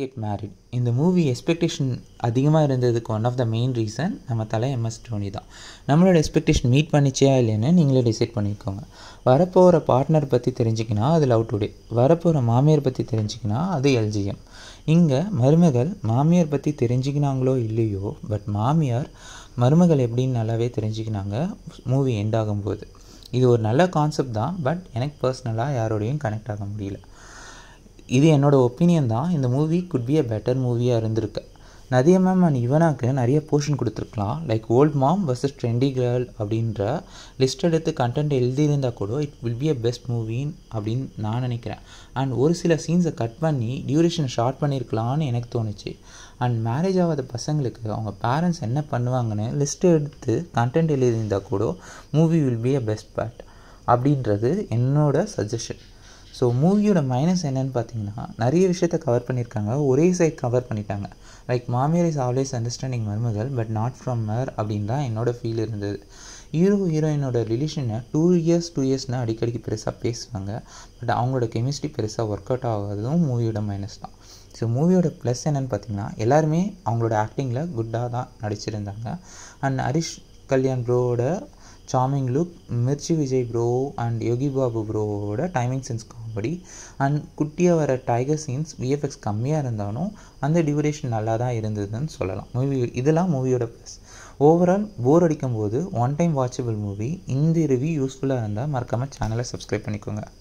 get married இந்த movie expectation அதிகமாக இருந்ததுக்கு one of the main reason நம்ம தலை எம்எஸ் டோனி தான் நம்மளோட எக்ஸ்பெக்டேஷன் மீட் பண்ணிச்சியா இல்லைன்னு நீங்களே டிசைட் பண்ணிக்கோங்க வரப்போகிற பார்ட்னர் பற்றி தெரிஞ்சிக்கினா அது லவ் டுடே வரப்போகிற மாமியார் பற்றி தெரிஞ்சிக்கினா அது எல்ஜிஎம் இங்கே மருமகள் மாமியார் பற்றி தெரிஞ்சுக்கினாங்களோ இல்லையோ பட் மாமியார் மருமகள் எப்படின்னு நல்லாவே தெரிஞ்சுக்கினாங்க மூவி எண்ட் ஆகும்போது இது ஒரு நல்ல கான்செப்ட் தான் பட் எனக்கு பர்சனலாக யாரோடையும் கனெக்ட் ஆக முடியல இது என்னோடய ஒப்பீனியன் தான் இந்த movie good be a better மூவியாக இருந்திருக்கு நதியா மேம் அண்ட் யுவனாக்கு நிறைய போர்ஷன் கொடுத்துருக்கலாம் like old mom versus trendy girl அப்படின்ற லிஸ்ட் எடுத்து கண்டென்ட் எழுதியிருந்தால் கூட it will be a best மூவின்னு அப்படின்னு நான் நினைக்கிறேன் அண்ட் ஒரு சில சீன்ஸை கட் பண்ணி டியூரேஷன் ஷார்ட் பண்ணியிருக்கலான்னு எனக்கு தோணுச்சு அண்ட் மேரேஜ் ஆகாத பசங்களுக்கு அவங்க பேரண்ட்ஸ் என்ன பண்ணுவாங்கன்னு லிஸ்ட் எடுத்து கண்டென்ட் எழுதியிருந்தால் கூட movie will be a best part அப்படின்றது என்னோட சஜஷன் ஸோ மூவியோட மைனஸ் என்னன்னு பார்த்தீங்கன்னா நிறைய விஷயத்த கவர் பண்ணியிருக்காங்க ஒரே சைட் கவர் பண்ணிட்டாங்க லைக் மாமியார் இஸ் ஆல்வேஸ் அண்டர்ஸ்டாண்டிங் மருமகள் பட் நாட் ஃப்ரம் மர் அப்படின்னு தான் என்னோடய ஃபீல் இருந்தது ஹீரோ ஹீரோயினோட ரிலேஷனை டூ இயர்ஸ் டூ இயர்ஸ்னால் அடிக்கடிக்கு பெருசாக பேசுவாங்க பட் அவங்களோட கெமிஸ்ட்ரி பெருசாக ஒர்க் அவுட் ஆகாததும் மூவியோட மைனஸ் தான் ஸோ மூவியோட ப்ளஸ் என்னென்னு பார்த்தீங்கன்னா எல்லாருமே அவங்களோட ஆக்டிங்கில் குட்டாக தான் நடிச்சிருந்தாங்க அண்ட் ஹரிஷ் கல்யாண் ப்ரோவோட charming look Mirchi Vijay bro and Yogi Babu ப்ரோவோட டைமிங் சென்ஸ் காமெடி அண்ட் குட்டியாக வர டைகர் சீன்ஸ் விஎஃப்எக்ஸ் கம்மியாக இருந்தாலும் அந்த டியூரேஷன் நல்லா தான் இருந்ததுன்னு சொல்லலாம் மூவி இதெல்லாம் மூவியோட ப்ளஸ் ஓவரால் போர் அடிக்கும் போது ஒன் டைம் வாட்சபிள் மூவி இந்த ரிவ்யூ யூஸ்ஃபுல்லாக இருந்தால் மறக்காமல் சேனலை சப்ஸ்கிரைப் பண்ணிக்கோங்க